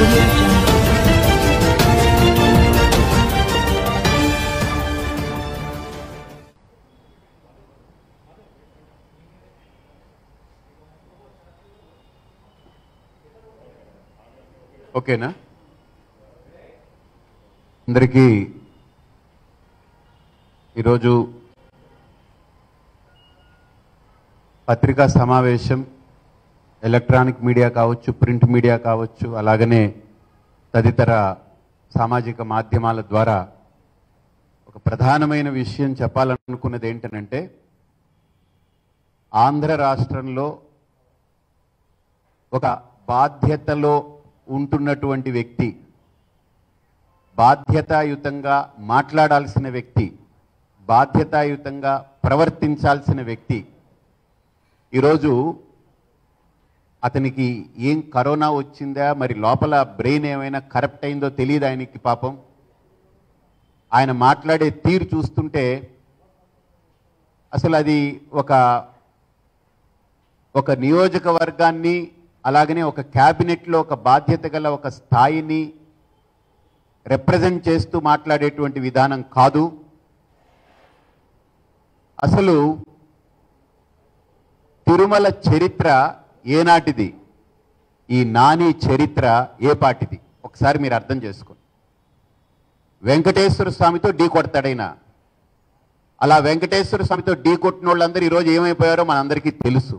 audio jungle. ఓకేనా అందరికీ ఈరోజు పత్రికా సమావేశం ఎలక్ట్రానిక్ మీడియా కావచ్చు ప్రింట్ మీడియా కావచ్చు అలాగనే తదితర సామాజిక మాధ్యమాల ద్వారా ఒక ప్రధానమైన విషయం చెప్పాలనుకున్నది ఏంటనంటే ఆంధ్ర రాష్ట్రంలో ఒక బాధ్యతలో ఉంటున్నటువంటి వ్యక్తి బాధ్యతాయుతంగా మాట్లాడాల్సిన వ్యక్తి బాధ్యతాయుతంగా ప్రవర్తించాల్సిన వ్యక్తి ఈరోజు అతనికి ఏం కరోనా వచ్చిందా మరి లోపల బ్రెయిన్ ఏమైనా కరప్ట్ అయిందో తెలియదు ఆయనకి పాపం ఆయన మాట్లాడే తీరు చూస్తుంటే అసలు అది ఒక ఒక నియోజకవర్గాన్ని అలాగనే ఒక క్యాబినెట్లో ఒక బాధ్యత గల ఒక స్థాయిని రిప్రజెంట్ చేస్తూ మాట్లాడేటువంటి విధానం కాదు అసలు తిరుమల చరిత్ర ఏనాటిది ఈ నాని చరిత్ర ఏ పాటిది ఒకసారి మీరు అర్థం చేసుకోండి వెంకటేశ్వర స్వామితో ఢీ కొడతాడైనా అలా వెంకటేశ్వర స్వామితో ఢీ కొట్టిన వాళ్ళందరూ ఈరోజు ఏమైపోయారో మనందరికీ తెలుసు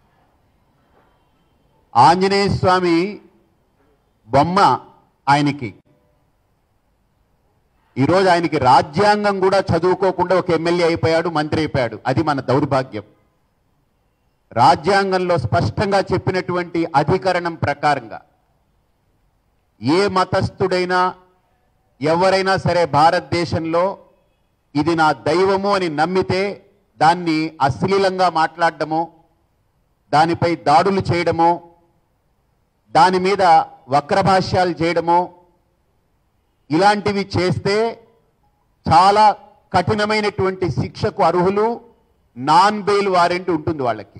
ఆంజనేయ స్వామి బొమ్మ ఆయనకి ఈరోజు ఆయనకి రాజ్యాంగం కూడా చదువుకోకుండా ఒక ఎమ్మెల్యే అయిపోయాడు మంత్రి అయిపోయాడు అది మన దౌర్భాగ్యం రాజ్యాంగంలో స్పష్టంగా చెప్పినటువంటి అధికరణం ప్రకారంగా ఏ మతస్థుడైనా ఎవరైనా సరే భారతదేశంలో ఇది నా దైవము అని నమ్మితే దాన్ని అశ్లీలంగా మాట్లాడడమో దానిపై దాడులు చేయడమో దాని మీద వక్రభాష్యాలు చేయడమో ఇలాంటివి చేస్తే చాలా కఠినమైనటువంటి శిక్షకు అర్హులు నాన్ బెయిల్ వారెంట్ ఉంటుంది వాళ్ళకి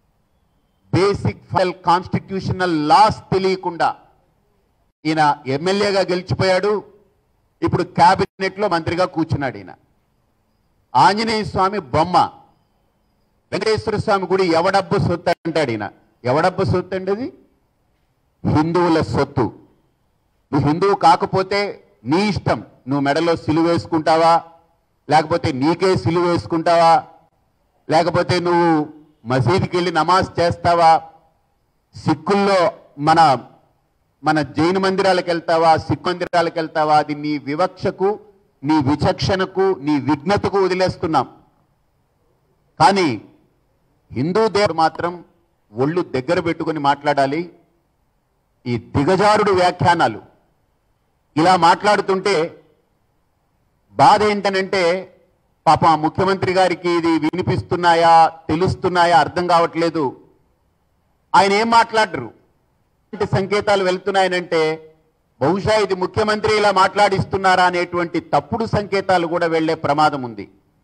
బేసిక్ ఫైల్ కాన్స్టిట్యూషనల్ లాస్ తెలియకుండా ఈయన ఎమ్మెల్యేగా గెలిచిపోయాడు ఇప్పుడు క్యాబినెట్ లో మంత్రిగా కూర్చున్నాడు ఈయన ఆంజనేయ స్వామి బొమ్మ వెంకటేశ్వర స్వామి గుడి ఎవడబ్బు సొత్తు అంటాడు ఈయన ఎవడబ్బు సొత్తు అండి అది హిందువుల సొత్తు నువ్వు హిందువు కాకపోతే నీ ఇష్టం నువ్వు మెడలో సిలువ వేసుకుంటావా లేకపోతే నీకే సిలువ వేసుకుంటావా లేకపోతే నువ్వు మసీదుకి వెళ్ళి నమాజ్ చేస్తావా సిక్కుల్లో మన మన జైన మందిరాలకు వెళ్తావా సిక్ మందిరాలకు వెళ్తావా అది నీ వివక్షకు నీ విచక్షణకు నీ విఘ్నతకు వదిలేస్తున్నాం కానీ హిందూ దేవుడు మాత్రం ఒళ్ళు దగ్గర పెట్టుకొని మాట్లాడాలి ఈ దిగజారుడు వ్యాఖ్యానాలు ఇలా మాట్లాడుతుంటే బాధ ఏంటనంటే పాపం ఆ ముఖ్యమంత్రి గారికి ఇది వినిపిస్తున్నాయా తెలుస్తున్నాయా అర్థం కావట్లేదు ఆయన ఏం మాట్లాడరు ఎలాంటి సంకేతాలు వెళ్తున్నాయనంటే బహుశా ఇది ముఖ్యమంత్రి ఇలా మాట్లాడిస్తున్నారా అనేటువంటి తప్పుడు సంకేతాలు కూడా వెళ్లే ప్రమాదం ఉంది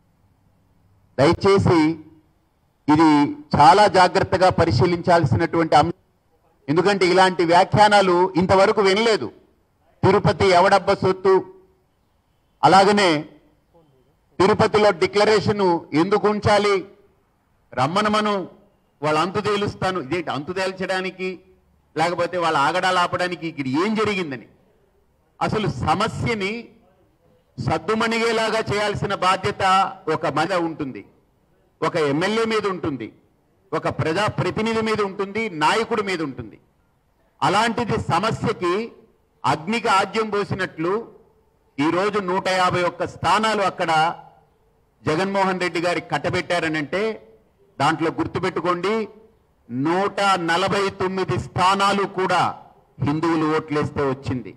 దయచేసి ఇది చాలా జాగ్రత్తగా పరిశీలించాల్సినటువంటి అంశం ఎందుకంటే ఇలాంటి వ్యాఖ్యానాలు ఇంతవరకు వినలేదు తిరుపతి ఎవడబ్బ సొత్తు అలాగనే తిరుపతిలో డిక్లరేషన్ ఎందుకు ఉంచాలి రమ్మనమను వాళ్ళ అంతు తేలుస్తాను ఇదేంటి అంతు తేల్చడానికి లేకపోతే వాళ్ళ ఆగడాలు ఆపడానికి ఇక్కడ ఏం జరిగిందని అసలు సమస్యని సద్దుమణిగేలాగా చేయాల్సిన బాధ్యత ఒక మీద ఉంటుంది ఒక ఎమ్మెల్యే మీద ఉంటుంది ఒక ప్రజా ప్రతినిధి మీద ఉంటుంది నాయకుడి మీద ఉంటుంది అలాంటిది సమస్యకి అగ్నికి ఆద్యం పోసినట్లు ఈరోజు నూట యాభై ఒక్క స్థానాలు అక్కడ జగన్మోహన్ రెడ్డి గారి కట్టబెట్టారనంటే దాంట్లో గుర్తుపెట్టుకోండి నూట నలభై తొమ్మిది స్థానాలు కూడా హిందువులు ఓట్లేస్తే వచ్చింది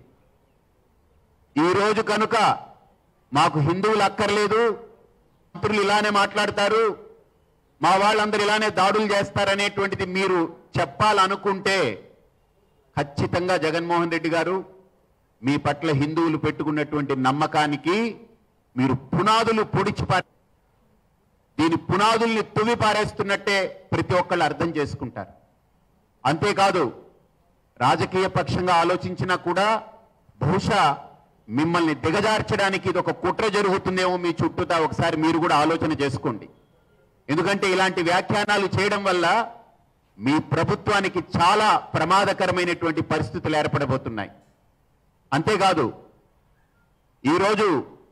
ఈ రోజు కనుక మాకు హిందువులు అక్కర్లేదు మంత్రులు ఇలానే మాట్లాడతారు మా వాళ్ళందరూ ఇలానే దాడులు చేస్తారనేటువంటిది మీరు చెప్పాలనుకుంటే ఖచ్చితంగా జగన్మోహన్ రెడ్డి గారు మీ పట్ల హిందువులు పెట్టుకున్నటువంటి నమ్మకానికి మీరు పునాదులు పొడిచి పారే- దీని పునాదుల్ని తువి పారేస్తున్నట్టే ప్రతి ఒక్కళ్ళు అర్థం చేసుకుంటారు అంతేకాదు రాజకీయ పక్షంగా ఆలోచించినా కూడా బహుశా మిమ్మల్ని దిగజార్చడానికి ఇది ఒక కుట్ర జరుగుతుందేమో మీ చుట్టూతా ఒకసారి మీరు కూడా ఆలోచన చేసుకోండి ఎందుకంటే ఇలాంటి వ్యాఖ్యానాలు చేయడం వల్ల మీ ప్రభుత్వానికి చాలా ప్రమాదకరమైనటువంటి పరిస్థితులు ఏర్పడబోతున్నాయి అంతేకాదు ఈరోజు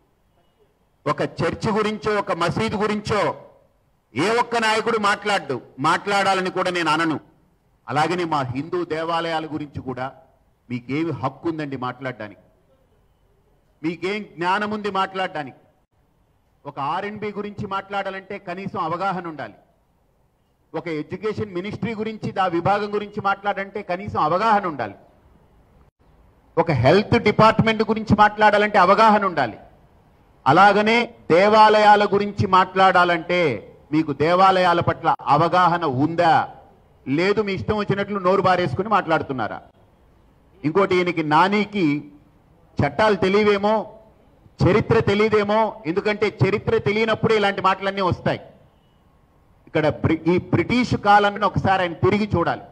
ఒక చర్చి గురించో ఒక మసీదు గురించో ఏ ఒక్క నాయకుడు మాట్లాడు మాట్లాడాలని కూడా నేను అనను అలాగనే మా హిందూ దేవాలయాల గురించి కూడా మీకేమి హక్కు ఉందండి మాట్లాడడానికి మీకేం జ్ఞానం ఉంది మాట్లాడడానికి ఒక ఆర్ఎండ్బి గురించి మాట్లాడాలంటే కనీసం అవగాహన ఉండాలి ఒక ఎడ్యుకేషన్ మినిస్ట్రీ గురించి ఆ విభాగం గురించి మాట్లాడంటే కనీసం అవగాహన ఉండాలి ఒక హెల్త్ డిపార్ట్మెంట్ గురించి మాట్లాడాలంటే అవగాహన ఉండాలి అలాగనే దేవాలయాల గురించి మాట్లాడాలంటే మీకు దేవాలయాల పట్ల అవగాహన ఉందా లేదు మీ ఇష్టం వచ్చినట్లు నోరు బారేసుకుని మాట్లాడుతున్నారా ఇంకోటి ఈయనకి నానికి చట్టాలు తెలియవేమో చరిత్ర తెలియదేమో ఎందుకంటే చరిత్ర తెలియనప్పుడే ఇలాంటి మాటలన్నీ వస్తాయి ఇక్కడ బ్రి- ఈ బ్రిటిష్ కాలాన్ని ఒకసారి ఆయన తిరిగి చూడాలి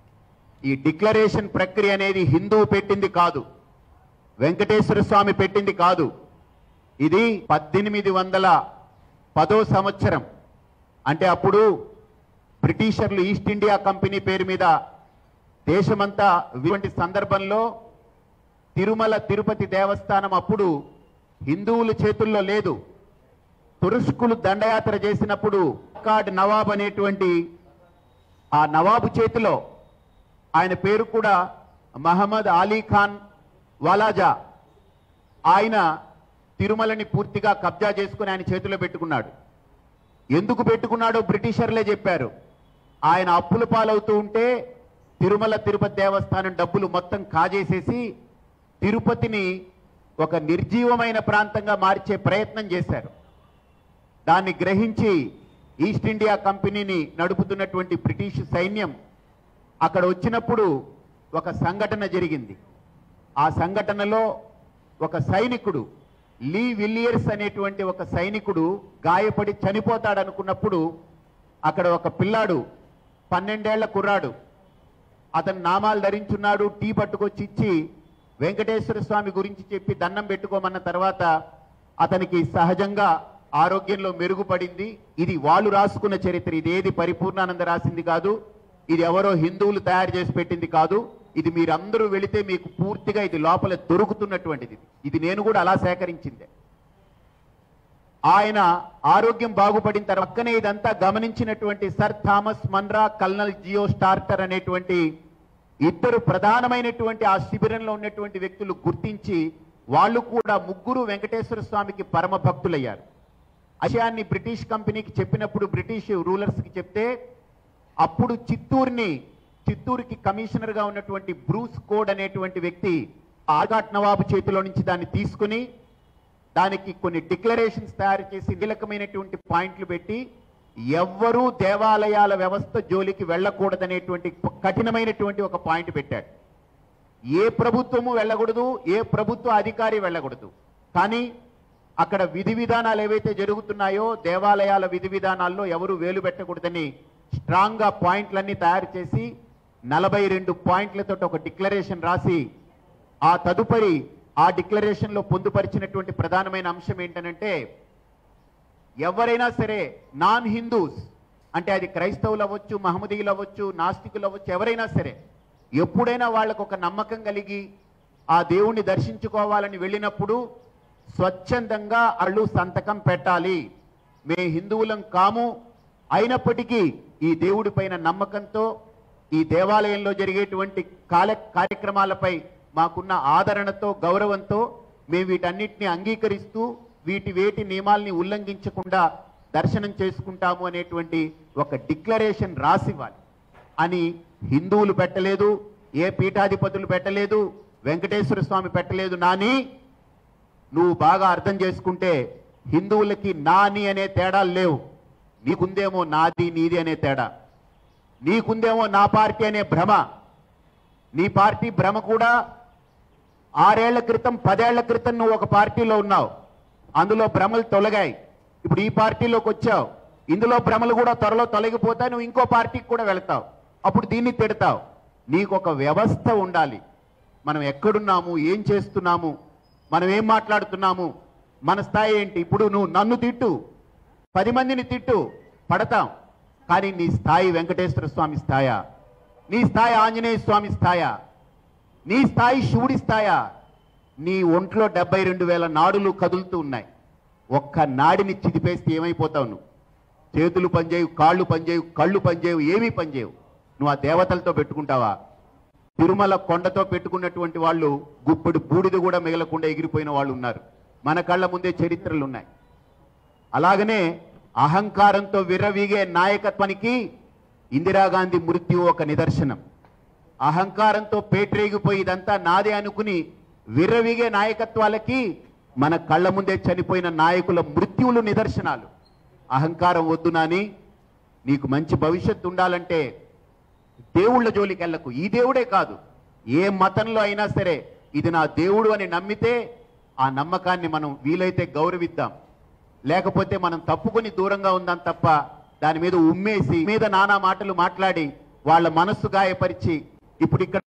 ఈ డిక్లరేషన్ ప్రక్రియ అనేది హిందువు పెట్టింది కాదు వెంకటేశ్వర స్వామి పెట్టింది కాదు ఇది పద్దెనిమిది వందల పదో సంవత్సరం అంటే అప్పుడు బ్రిటిషర్లు ఈస్ట్ ఇండియా కంపెనీ పేరు మీద దేశమంతా ఇటువంటి సందర్భంలో తిరుమల తిరుపతి దేవస్థానం అప్పుడు హిందువుల చేతుల్లో లేదు తురుష్కులు దండయాత్ర చేసినప్పుడు కాడ్ నవాబ్ అనేటువంటి ఆ నవాబు చేతిలో ఆయన పేరు కూడా మహమ్మద్ అలీ ఖాన్ వాలాజా ఆయన తిరుమలని పూర్తిగా కబ్జా చేసుకుని ఆయన చేతిలో పెట్టుకున్నాడు ఎందుకు పెట్టుకున్నాడో బ్రిటిషర్లే చెప్పారు ఆయన అప్పుల పాలవుతూ ఉంటే తిరుమల తిరుపతి దేవస్థానం డబ్బులు మొత్తం కాజేసేసి తిరుపతిని ఒక నిర్జీవమైన ప్రాంతంగా మార్చే ప్రయత్నం చేశారు దాన్ని గ్రహించి ఈస్ట్ ఇండియా కంపెనీని నడుపుతున్నటువంటి బ్రిటిష్ సైన్యం అక్కడ వచ్చినప్పుడు ఒక సంఘటన జరిగింది ఆ సంఘటనలో ఒక సైనికుడు లీ విలియర్స్ అనేటువంటి ఒక సైనికుడు గాయపడి చనిపోతాడు అనుకున్నప్పుడు అక్కడ ఒక పిల్లాడు పన్నెండేళ్ల కుర్రాడు అతను నామాలు ధరించున్నాడు టీ పట్టుకొచ్చి ఇచ్చి వెంకటేశ్వర స్వామి గురించి చెప్పి దండం పెట్టుకోమన్న తర్వాత అతనికి సహజంగా ఆరోగ్యంలో మెరుగుపడింది ఇది వాళ్ళు రాసుకున్న చరిత్ర ఇది ఏది పరిపూర్ణానంద రాసింది కాదు ఇది ఎవరో హిందువులు తయారు చేసి పెట్టింది కాదు ఇది మీరందరూ వెళితే మీకు పూర్తిగా ఇది లోపల దొరుకుతున్నటువంటిది ఇది నేను కూడా అలా సేకరించిందే ఆయన ఆరోగ్యం బాగుపడిన తర్వాత పక్కనే ఇదంతా గమనించినటువంటి సర్ థామస్ మన్రా కల్నల్ జియో స్టార్టర్ అనేటువంటి ఇద్దరు ప్రధానమైనటువంటి ఆ శిబిరంలో ఉన్నటువంటి వ్యక్తులు గుర్తించి వాళ్ళు కూడా ముగ్గురు వెంకటేశ్వర స్వామికి పరమ భక్తులయ్యారు విషయాన్ని బ్రిటిష్ కంపెనీకి చెప్పినప్పుడు బ్రిటిష్ రూలర్స్ కి చెప్తే అప్పుడు చిత్తూరుని చిత్తూరుకి కమిషనర్ గా ఉన్నటువంటి బ్రూస్ కోడ్ అనేటువంటి వ్యక్తి ఆర్గాట్ నవాబు చేతిలో నుంచి దాన్ని తీసుకుని దానికి కొన్ని డిక్లరేషన్స్ తయారు చేసి కీలకమైనటువంటి పాయింట్లు పెట్టి ఎవ్వరూ దేవాలయాల వ్యవస్థ జోలికి వెళ్ళకూడదనేటువంటి కఠినమైనటువంటి ఒక పాయింట్ పెట్టాడు ఏ ప్రభుత్వము వెళ్ళకూడదు ఏ ప్రభుత్వ అధికారి వెళ్ళకూడదు కానీ అక్కడ విధి విధానాలు ఏవైతే జరుగుతున్నాయో దేవాలయాల విధి విధానాల్లో ఎవరు వేలు పెట్టకూడదని స్ట్రాంగ్ గా పాయింట్లన్నీ తయారు చేసి నలభై రెండు పాయింట్లతో ఒక డిక్లరేషన్ రాసి ఆ తదుపరి ఆ డిక్లరేషన్ లో పొందుపరిచినటువంటి ప్రధానమైన అంశం ఏంటనంటే ఎవరైనా సరే నాన్ హిందూస్ అంటే అది క్రైస్తవులు అవ్వచ్చు మహమ్మదీయులు అవ్వచ్చు నాస్తికులు అవ్వచ్చు ఎవరైనా సరే ఎప్పుడైనా వాళ్ళకు ఒక నమ్మకం కలిగి ఆ దేవుణ్ణి దర్శించుకోవాలని వెళ్ళినప్పుడు స్వచ్ఛందంగా అళ్ళు సంతకం పెట్టాలి మే హిందువులం కాము అయినప్పటికీ ఈ దేవుడి పైన నమ్మకంతో ఈ దేవాలయంలో జరిగేటువంటి కాల కార్యక్రమాలపై మాకున్న ఆదరణతో గౌరవంతో మేము వీటన్నిటిని అంగీకరిస్తూ వీటి వేటి నియమాల్ని ఉల్లంఘించకుండా దర్శనం చేసుకుంటాము అనేటువంటి ఒక డిక్లరేషన్ రాసివ్వాలి అని హిందువులు పెట్టలేదు ఏ పీఠాధిపతులు పెట్టలేదు వెంకటేశ్వర స్వామి పెట్టలేదు నాని నువ్వు బాగా అర్థం చేసుకుంటే హిందువులకి నాని అనే తేడాలు లేవు నీకుందేమో నాది నీది అనే తేడా నీకుందేమో నా పార్టీ అనే భ్రమ నీ పార్టీ భ్రమ కూడా ఆరేళ్ల క్రితం పదేళ్ల క్రితం నువ్వు ఒక పార్టీలో ఉన్నావు అందులో భ్రమలు తొలగాయి ఇప్పుడు ఈ పార్టీలోకి వచ్చావు ఇందులో భ్రమలు కూడా త్వరలో తొలగిపోతాయి నువ్వు ఇంకో పార్టీకి కూడా వెళ్తావు అప్పుడు దీన్ని తిడతావు నీకు ఒక వ్యవస్థ ఉండాలి మనం ఎక్కడున్నాము ఏం చేస్తున్నాము మనం ఏం మాట్లాడుతున్నాము మన స్థాయి ఏంటి ఇప్పుడు నువ్వు నన్ను తిట్టు పది మందిని తిట్టు పడతాం కానీ నీ స్థాయి వెంకటేశ్వర స్వామి స్థాయా నీ స్థాయి ఆంజనేయ స్వామి స్థాయా నీ స్థాయి శివుడి స్థాయా నీ ఒంట్లో డెబ్బై రెండు వేల నాడులు కదులుతూ ఉన్నాయి ఒక్క నాడిని చిదిపేస్తే ఏమైపోతావు నువ్వు చేతులు పనిచేయవు కాళ్ళు పనిచేయవు కళ్ళు పనిచేయవు ఏమీ పనిచేయవు నువ్వు ఆ దేవతలతో పెట్టుకుంటావా తిరుమల కొండతో పెట్టుకున్నటువంటి వాళ్ళు గుప్పెడు బూడిద కూడా మిగలకుండా ఎగిరిపోయిన వాళ్ళు ఉన్నారు మన కళ్ళ ముందే చరిత్రలు ఉన్నాయి అలాగనే అహంకారంతో విర్రవీగే నాయకత్వానికి ఇందిరాగాంధీ మృత్యు ఒక నిదర్శనం అహంకారంతో పేట్రేగిపోయి ఇదంతా నాదే అనుకుని విర్రవీగే నాయకత్వాలకి మన కళ్ళ ముందే చనిపోయిన నాయకుల మృత్యువులు నిదర్శనాలు అహంకారం వద్దు నాని నీకు మంచి భవిష్యత్తు ఉండాలంటే దేవుళ్ళ జోలికి వెళ్ళకు ఈ దేవుడే కాదు ఏ మతంలో అయినా సరే ఇది నా దేవుడు అని నమ్మితే ఆ నమ్మకాన్ని మనం వీలైతే గౌరవిద్దాం లేకపోతే మనం తప్పుకొని దూరంగా ఉందాం తప్ప దాని మీద ఉమ్మేసి మీద నానా మాటలు మాట్లాడి వాళ్ళ మనస్సు గాయపరిచి ఇప్పుడు ఇక్కడ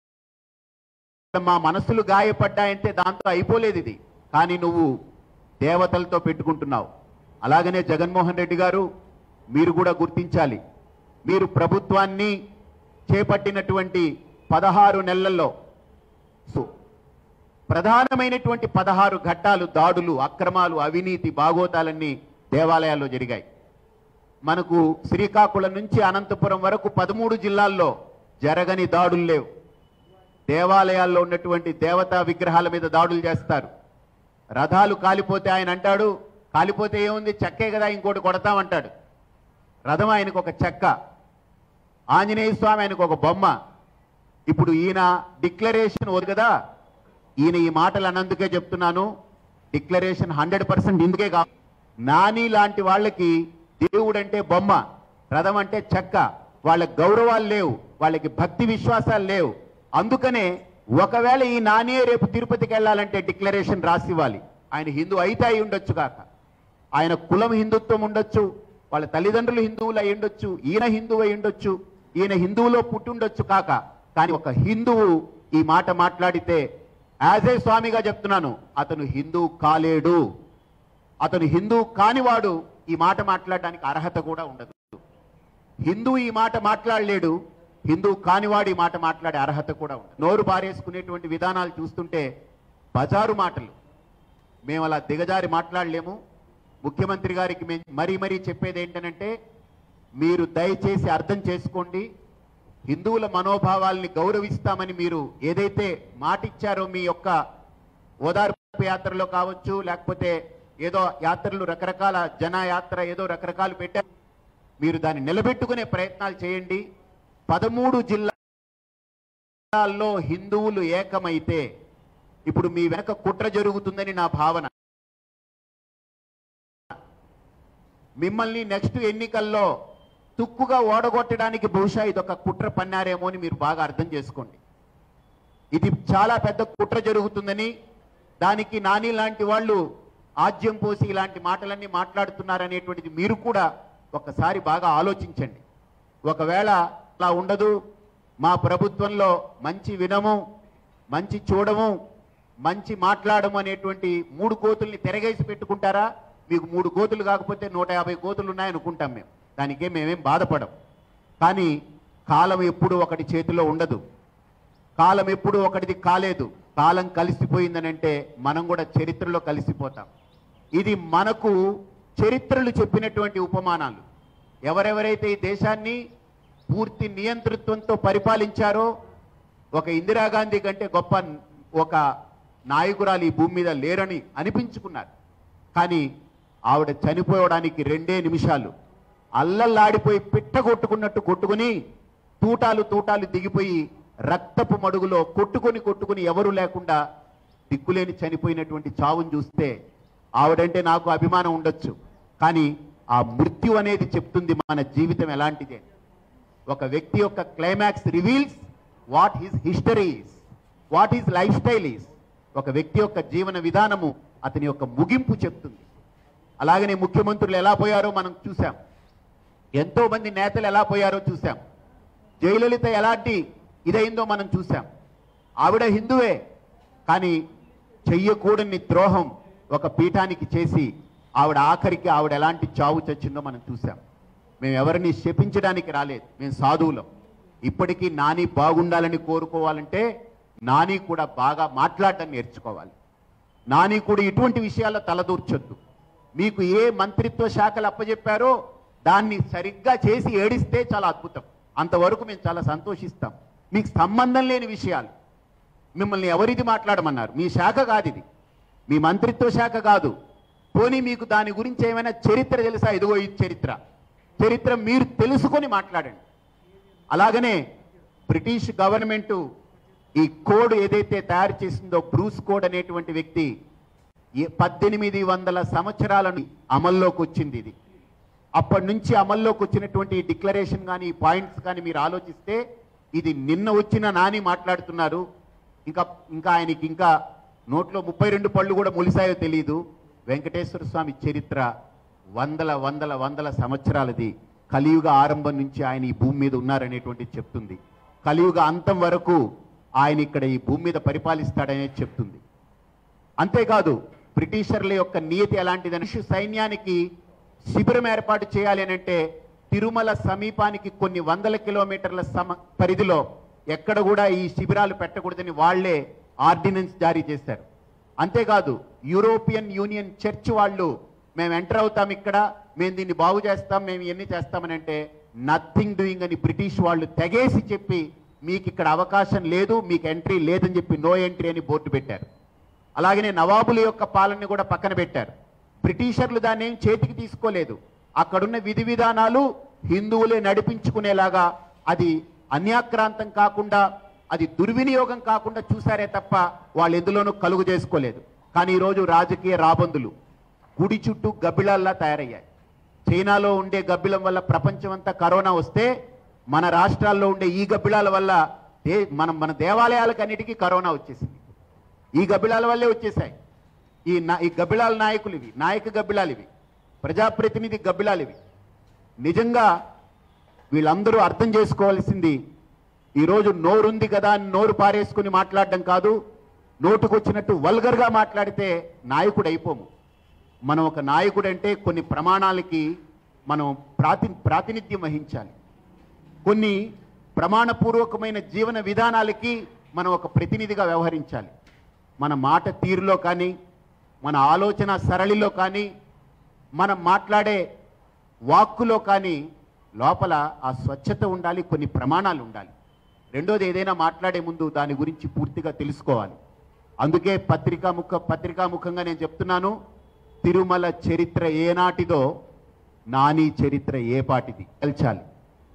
మా మనస్సులు గాయపడ్డాయంటే దాంతో అయిపోలేదు ఇది కానీ నువ్వు దేవతలతో పెట్టుకుంటున్నావు అలాగనే జగన్మోహన్ రెడ్డి గారు మీరు కూడా గుర్తించాలి మీరు ప్రభుత్వాన్ని చేపట్టినటువంటి పదహారు నెలల్లో సు- ప్రధానమైనటువంటి పదహారు ఘట్టాలు దాడులు అక్రమాలు అవినీతి బాగోతాలన్నీ దేవాలయాల్లో జరిగాయి మనకు శ్రీకాకుళం నుంచి అనంతపురం వరకు పదమూడు జిల్లాల్లో జరగని దాడులు లేవు దేవాలయాల్లో ఉన్నటువంటి దేవతా విగ్రహాల మీద దాడులు చేస్తారు రథాలు కాలిపోతే ఆయన అంటాడు కాలిపోతే ఏముంది చెక్కే కదా ఇంకోటి కొడతామంటాడు రథం ఆయనకు ఒక చెక్క ఆంజనేయ స్వామి ఆయనకు ఒక బొమ్మ ఇప్పుడు ఈయన డిక్లరేషన్ వద్దు కదా ఈయన ఈ మాటలు అన్నందుకే చెప్తున్నాను డిక్లరేషన్ హండ్రెడ్ పర్సెంట్ ఇందుకే కా నాని లాంటి వాళ్ళకి దేవుడు అంటే బొమ్మ రథం అంటే చెక్క వాళ్ళకి గౌరవాలు లేవు వాళ్ళకి భక్తి విశ్వాసాలు లేవు అందుకనే ఒకవేళ ఈ నాని రేపు తిరుపతికి వెళ్ళాలంటే డిక్లరేషన్ రాసివ్వాలి ఆయన హిందూ అయితే అయి ఉండొచ్చు కాక ఆయన కులం హిందుత్వం ఉండొచ్చు వాళ్ళ తల్లిదండ్రులు హిందువులు అయి ఉండొచ్చు ఈయన హిందువు అయి ఉండొచ్చు ఈయన హిందువులో పుట్టి ఉండొచ్చు కాక కానీ ఒక హిందువు ఈ మాట మాట్లాడితే యాజ్ ఏ స్వామిగా చెప్తున్నాను అతను హిందువు కాలేడు అతను హిందువు కానివాడు ఈ మాట మాట్లాడడానికి అర్హత కూడా ఉండదు హిందువు ఈ మాట మాట్లాడలేడు హిందువు కానివాడు ఈ మాట మాట్లాడే అర్హత కూడా ఉండదు నోరు బారేసుకునేటువంటి విధానాలు చూస్తుంటే బజారు మాటలు మేము అలా దిగజారి మాట్లాడలేము ముఖ్యమంత్రి గారికి మేము మరీ మరీ చెప్పేది ఏంటనంటే మీరు దయచేసి అర్థం చేసుకోండి హిందువుల మనోభావాల్ని గౌరవిస్తామని మీరు ఏదైతే మాటిచ్చారో మీ యొక్క ఓదార్పు యాత్రలో కావచ్చు లేకపోతే ఏదో యాత్రలు రకరకాల జన యాత్ర ఏదో రకరకాలు పెట్టారు మీరు దాన్ని నిలబెట్టుకునే ప్రయత్నాలు చేయండి పదమూడు జిల్లాల్లో హిందువులు ఏకమైతే ఇప్పుడు మీ వెనక కుట్ర జరుగుతుందని నా భావన మిమ్మల్ని నెక్స్ట్ ఎన్నికల్లో తుక్కుగా ఓడగొట్టడానికి బహుశా ఇదొక కుట్ర పన్నారేమో అని మీరు బాగా అర్థం చేసుకోండి ఇది చాలా పెద్ద కుట్ర జరుగుతుందని దానికి నాని లాంటి వాళ్ళు ఆజ్యం పోసి ఇలాంటి మాటలన్నీ మాట్లాడుతున్నారనేటువంటిది మీరు కూడా ఒకసారి బాగా ఆలోచించండి ఒకవేళ అలా ఉండదు మా ప్రభుత్వంలో మంచి వినము మంచి చూడము మంచి మాట్లాడము అనేటువంటి మూడు కోతుల్ని తిరగేసి పెట్టుకుంటారా మీకు మూడు కోతులు కాకపోతే నూట యాభై కోతులు ఉన్నాయనుకుంటాం మేము దానికే మేమేం బాధపడం కానీ కాలం ఎప్పుడు ఒకటి చేతిలో ఉండదు కాలం ఎప్పుడు ఒకటిది కాలేదు కాలం కలిసిపోయిందనంటే మనం కూడా చరిత్రలో కలిసిపోతాం ఇది మనకు చరిత్రలు చెప్పినటువంటి ఉపమానాలు ఎవరెవరైతే ఈ దేశాన్ని పూర్తి నియంతృత్వంతో పరిపాలించారో ఒక ఇందిరాగాంధీ కంటే గొప్ప ఒక నాయకురాలు ఈ భూమి మీద లేరని అనిపించుకున్నారు కానీ ఆవిడ చనిపోవడానికి రెండే నిమిషాలు అల్లల్లాడిపోయి పిట్ట కొట్టుకున్నట్టు కొట్టుకుని తూటాలు తూటాలు దిగిపోయి రక్తపు మడుగులో కొట్టుకొని కొట్టుకుని ఎవరు లేకుండా దిక్కులేని చనిపోయినటువంటి చావును చూస్తే ఆవిడంటే నాకు అభిమానం ఉండొచ్చు కానీ ఆ మృత్యు అనేది చెప్తుంది మన జీవితం ఎలాంటిదే ఒక వ్యక్తి యొక్క climax reveals what his history is what his lifestyle is ఒక వ్యక్తి యొక్క జీవన విధానము అతని యొక్క ముగింపు చెప్తుంది అలాగనే ముఖ్యమంత్రులు ఎలా పోయారో మనం చూసాం ఎంతో మంది నేతలు ఎలా పోయారో చూసాం జయలలిత ఎలాంటి ఇదైందో మనం చూసాం ఆవిడ హిందువే కానీ చెయ్యకూడని ద్రోహం ఒక పీఠానికి చేసి ఆవిడ ఆఖరికి ఆవిడ ఎలాంటి చావు చచ్చిందో మనం చూసాం మేము ఎవరిని శపించడానికి రాలేదు మేము సాధువులం ఇప్పటికీ నాని బాగుండాలని కోరుకోవాలంటే నాని కూడా బాగా మాట్లాడటం నేర్చుకోవాలి నాని కూడా ఇటువంటి విషయాల్లో తలదూర్చొద్దు మీకు ఏ మంత్రిత్వ శాఖలు అప్పచెప్పారో దాన్ని సరిగ్గా చేసి ఏడిస్తే చాలా అద్భుతం అంతవరకు మేము చాలా సంతోషిస్తాం మీకు సంబంధం లేని విషయాలు మిమ్మల్ని ఎవరిది మాట్లాడమన్నారు మీ శాఖ కాదు ఇది మీ మంత్రిత్వ శాఖ కాదు పోనీ మీకు దాని గురించి ఏమైనా చరిత్ర తెలుసా ఇదిగో ఈ చరిత్ర చరిత్ర మీరు తెలుసుకొని మాట్లాడండి అలాగనే బ్రిటిష్ గవర్నమెంట్ ఈ కోడ్ ఏదైతే తయారు చేసిందో బ్రూస్ కోడ్ అనేటువంటి వ్యక్తి ఈ పద్దెనిమిది వందల సంవత్సరాలను అమల్లోకి వచ్చింది ఇది అప్పటి నుంచి అమల్లోకి వచ్చినటువంటి ఈ డిక్లరేషన్ కానీ ఈ పాయింట్స్ కానీ మీరు ఆలోచిస్తే ఇది నిన్న వచ్చిన నాని మాట్లాడుతున్నారు ఇంకా ఇంకా ఆయనకి ఇంకా నోట్లో ముప్పై రెండు పళ్ళు కూడా ములిసాయో తెలియదు వెంకటేశ్వర స్వామి చరిత్ర వందల వందల వందల సంవత్సరాలది కలియుగ ఆరంభం నుంచి ఆయన ఈ భూమి మీద ఉన్నారనేటువంటిది చెప్తుంది కలియుగ అంతం వరకు ఆయన ఇక్కడ ఈ భూమి మీద పరిపాలిస్తాడనేది చెప్తుంది అంతేకాదు బ్రిటిషర్ల యొక్క నియతి ఎలాంటిదని సైన్యానికి శిబిరం ఏర్పాటు చేయాలి అని అంటే తిరుమల సమీపానికి కొన్ని వందల కిలోమీటర్ల సమ పరిధిలో ఎక్కడ కూడా ఈ శిబిరాలు పెట్టకూడదని వాళ్లే ఆర్డినెన్స్ జారీ చేశారు అంతేకాదు యూరోపియన్ యూనియన్ చర్చ్ వాళ్ళు మేము ఎంటర్ అవుతాం ఇక్కడ మేము దీన్ని బాగు చేస్తాం మేము ఎన్ని చేస్తామని అంటే నథింగ్ డూయింగ్ అని బ్రిటిష్ వాళ్ళు తెగేసి చెప్పి మీకు ఇక్కడ అవకాశం లేదు మీకు ఎంట్రీ లేదని చెప్పి నో ఎంట్రీ అని బోర్డు పెట్టారు అలాగనే నవాబుల యొక్క పాలనని కూడా పక్కన పెట్టారు బ్రిటిషర్లు దాన్ని ఏం చేతికి తీసుకోలేదు అక్కడున్న విధి విధానాలు హిందువులే నడిపించుకునేలాగా అది అన్యాక్రాంతం కాకుండా అది దుర్వినియోగం కాకుండా చూసారే తప్ప వాళ్ళు ఎందులోనూ కలుగు చేసుకోలేదు కానీ ఈరోజు రాజకీయ రాబందులు గుడి చుట్టూ గబ్బిలాల్లా తయారయ్యాయి చైనాలో ఉండే గబ్బిలం వల్ల ప్రపంచమంతా కరోనా వస్తే మన రాష్ట్రాల్లో ఉండే ఈ గబ్బిలాల వల్ల దే మనం మన దేవాలయాలకన్నిటికీ కరోనా వచ్చేసింది ఈ గబ్బిలాల వల్లే వచ్చేసాయి ఈ నా ఈ గబ్బిలాల నాయకులు ఇవి నాయక గబ్బిలాలు ఇవి ప్రజాప్రతినిధి గబ్బిలాలు ఇవి నిజంగా వీళ్ళందరూ అర్థం చేసుకోవాల్సింది ఈరోజు నోరుంది కదా అని నోరు పారేసుకుని మాట్లాడడం కాదు నోటుకొచ్చినట్టు వల్గర్గా మాట్లాడితే నాయకుడు అయిపోము మనం ఒక నాయకుడు అంటే కొన్ని ప్రమాణాలకి మనం ప్రాతి ప్రాతినిధ్యం వహించాలి కొన్ని ప్రమాణపూర్వకమైన జీవన విధానాలకి మనం ఒక ప్రతినిధిగా వ్యవహరించాలి మన మాట తీరులో కానీ మన ఆలోచన సరళిలో కానీ మనం మాట్లాడే వాక్కులో కానీ లోపల ఆ స్వచ్ఛత ఉండాలి కొన్ని ప్రమాణాలు ఉండాలి రెండోది ఏదైనా మాట్లాడే ముందు దాని గురించి పూర్తిగా తెలుసుకోవాలి అందుకే పత్రికా ముఖ పత్రికాముఖంగా నేను చెప్తున్నాను తిరుమల చరిత్ర ఏనాటిదో నాని చరిత్ర ఏ పాటిది తేల్చాలి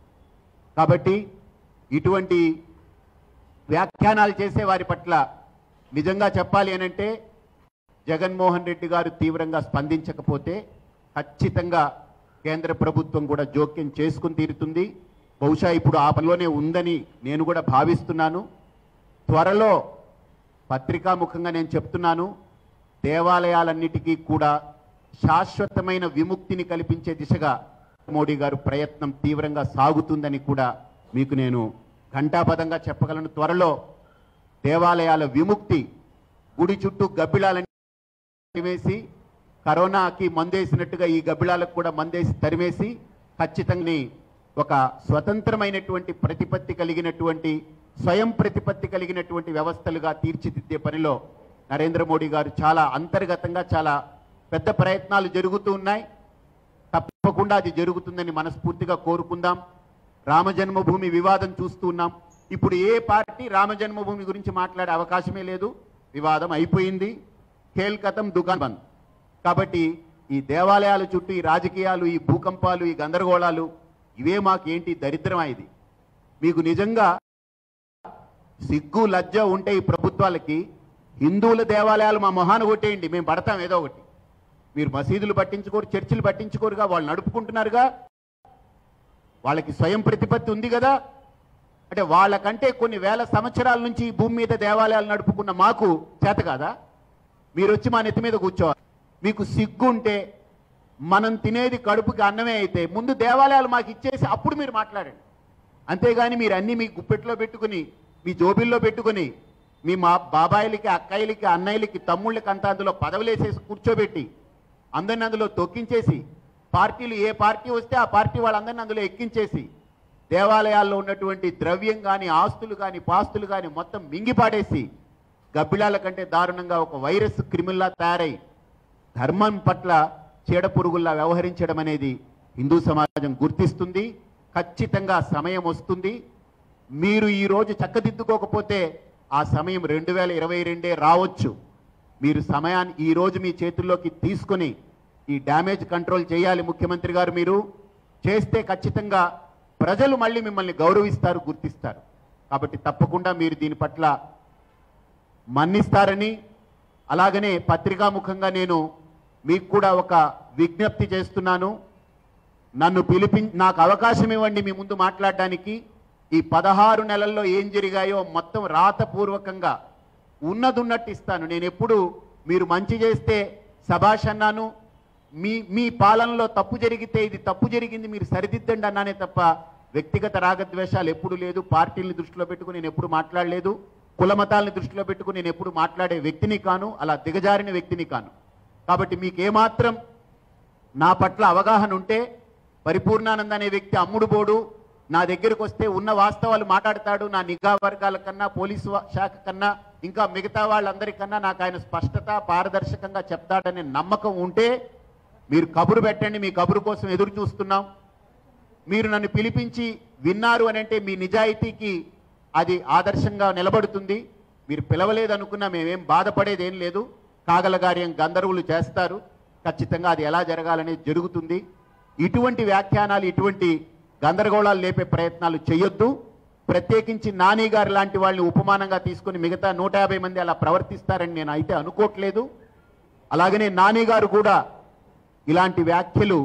కాబట్టి ఇటువంటి వ్యాఖ్యానాలు చేసే వారి పట్ల నిజంగా చెప్పాలి అనంటే జగన్మోహన్ రెడ్డి గారు తీవ్రంగా స్పందించకపోతే ఖచ్చితంగా కేంద్ర ప్రభుత్వం కూడా జోక్యం చేసుకుని తీరుతుంది బహుశా ఇప్పుడు ఆ పనిలోనే ఉందని నేను కూడా భావిస్తున్నాను త్వరలో పత్రికాముఖంగా నేను చెప్తున్నాను దేవాలయాలన్నిటికీ కూడా శాశ్వతమైన విముక్తిని కల్పించే దిశగా మోడీ గారు ప్రయత్నం తీవ్రంగా సాగుతుందని కూడా మీకు నేను ఘంటాపదంగా చెప్పగలను త్వరలో దేవాలయాల విముక్తి గుడి చుట్టూ గబ్బిళాలని తరిమేసి కరోనాకి మందేసినట్టుగా ఈ గబ్బిళాలకు కూడా మందేసి తరిమేసి ఖచ్చితంగా ఒక స్వతంత్రమైనటువంటి ప్రతిపత్తి కలిగినటువంటి స్వయం ప్రతిపత్తి కలిగినటువంటి వ్యవస్థలుగా తీర్చిదిద్దే పనిలో నరేంద్ర మోడీ గారు చాలా అంతర్గతంగా చాలా పెద్ద ప్రయత్నాలు జరుగుతూ ఉన్నాయి తప్పకుండా అది జరుగుతుందని మనస్ఫూర్తిగా కోరుకుందాం రామజన్మభూమి వివాదం చూస్తూ ఉన్నాం ఇప్పుడు ఏ పార్టీ రామజన్మభూమి గురించి మాట్లాడే అవకాశమే లేదు వివాదం అయిపోయింది ఖేల్కతం దుకాన్ బంద్ కాబట్టి ఈ దేవాలయాల చుట్టూ ఈ రాజకీయాలు ఈ భూకంపాలు ఈ గందరగోళాలు ఇవే మాకేంటి దరిద్రం ఇది మీకు నిజంగా సిగ్గు లజ్జ ఉంటే ఈ ప్రభుత్వాలకి హిందువుల దేవాలయాలు మా మొహాన కొట్టేయండి మేము పడతాం ఏదో ఒకటి మీరు మసీదులు పట్టించుకోరు చర్చిలు పట్టించుకోరుగా వాళ్ళు నడుపుకుంటున్నారుగా వాళ్ళకి స్వయం ప్రతిపత్తి ఉంది కదా అంటే వాళ్ళకంటే కొన్ని వేల సంవత్సరాల నుంచి ఈ భూమి మీద దేవాలయాలు నడుపుకున్న మాకు చేత కాదా మీరు వచ్చి మా నెత్తి మీద కూర్చోవాలి మీకు సిగ్గు ఉంటే మనం తినేది కడుపుకి అన్నమే అయితే ముందు దేవాలయాలు మాకు ఇచ్చేసి అప్పుడు మీరు మాట్లాడండి అంతేగాని మీరు అన్ని మీ గుప్పెట్లో పెట్టుకుని మీ జోబిల్లో పెట్టుకుని మీ మా బాబాయిలకి అక్కాయిలకి అన్నయ్యలకి తమ్ముళ్ళకి అంతా అందులో పదవులేసేసి కూర్చోబెట్టి అందరిని అందులో తొక్కించేసి పార్టీలు ఏ పార్టీ వస్తే ఆ పార్టీ వాళ్ళందరినీ అందులో ఎక్కించేసి దేవాలయాల్లో ఉన్నటువంటి ద్రవ్యం కానీ ఆస్తులు కానీ పాస్తులు కానీ మొత్తం మింగిపాడేసి గబ్బిలాల కంటే దారుణంగా ఒక వైరస్ క్రిమిల్లా తయారై ధర్మం పట్ల చీడ పురుగుల్లా వ్యవహరించడం అనేది హిందూ సమాజం గుర్తిస్తుంది ఖచ్చితంగా సమయం వస్తుంది మీరు ఈ రోజు చక్కదిద్దుకోకపోతే ఆ సమయం రెండు వేల ఇరవై రెండే రావచ్చు మీరు సమయాన్ని ఈ రోజు మీ చేతుల్లోకి తీసుకొని ఈ డ్యామేజ్ కంట్రోల్ చేయాలి ముఖ్యమంత్రి గారు మీరు చేస్తే ఖచ్చితంగా ప్రజలు మళ్ళీ మిమ్మల్ని గౌరవిస్తారు గుర్తిస్తారు కాబట్టి తప్పకుండా మీరు దీని పట్ల మన్నిస్తారని అలాగనే పత్రికాముఖంగా నేను మీకు కూడా ఒక విజ్ఞప్తి చేస్తున్నాను నన్ను పిలిపి నాకు అవకాశం ఇవ్వండి మీ ముందు మాట్లాడడానికి ఈ పదహారు నెలల్లో ఏం జరిగాయో మొత్తం రాతపూర్వకంగా ఉన్నదున్నట్టు ఇస్తాను నేను ఎప్పుడు మీరు మంచి చేస్తే సభాష్ అన్నాను మీ మీ పాలనలో తప్పు జరిగితే ఇది తప్పు జరిగింది మీరు సరిదిద్దండి అన్నానే తప్ప వ్యక్తిగత రాగద్వేషాలు ఎప్పుడు లేదు పార్టీల్ని దృష్టిలో పెట్టుకుని నేను ఎప్పుడు మాట్లాడలేదు కుల మతాలని దృష్టిలో పెట్టుకుని నేను ఎప్పుడు మాట్లాడే వ్యక్తిని కాను అలా దిగజారిన వ్యక్తిని కాను కాబట్టి మీకు ఏమాత్రం నా పట్ల అవగాహన ఉంటే పరిపూర్ణానంద అనే వ్యక్తి అమ్ముడు బోడు నా దగ్గరకు వస్తే ఉన్న వాస్తవాలు మాట్లాడతాడు నా నిఘా వర్గాల కన్నా పోలీసు వా- శాఖ కన్నా ఇంకా మిగతా వాళ్ళందరికన్నా నాకు ఆయన స్పష్టత పారదర్శకంగా చెప్తాడనే నమ్మకం ఉంటే మీరు కబురు పెట్టండి మీ కబురు కోసం ఎదురు చూస్తున్నాం మీరు నన్ను పిలిపించి విన్నారు అని అంటే మీ నిజాయితీకి అది ఆదర్శంగా నిలబడుతుంది మీరు పిలవలేదు అనుకున్నా మేమేం బాధపడేది ఏం లేదు కాగలగార్యం గంధర్వులు చేస్తారు ఖచ్చితంగా అది ఎలా జరగాలనేది జరుగుతుంది ఇటువంటి వ్యాఖ్యానాలు ఇటువంటి గందరగోళాలు లేపే ప్రయత్నాలు చేయొద్దు ప్రత్యేకించి నాని గారు లాంటి వాళ్ళని ఉపమానంగా తీసుకుని మిగతా నూట యాభై మంది అలా ప్రవర్తిస్తారని నేను అయితే అనుకోవట్లేదు అలాగనే నాని గారు కూడా ఇలాంటి వ్యాఖ్యలు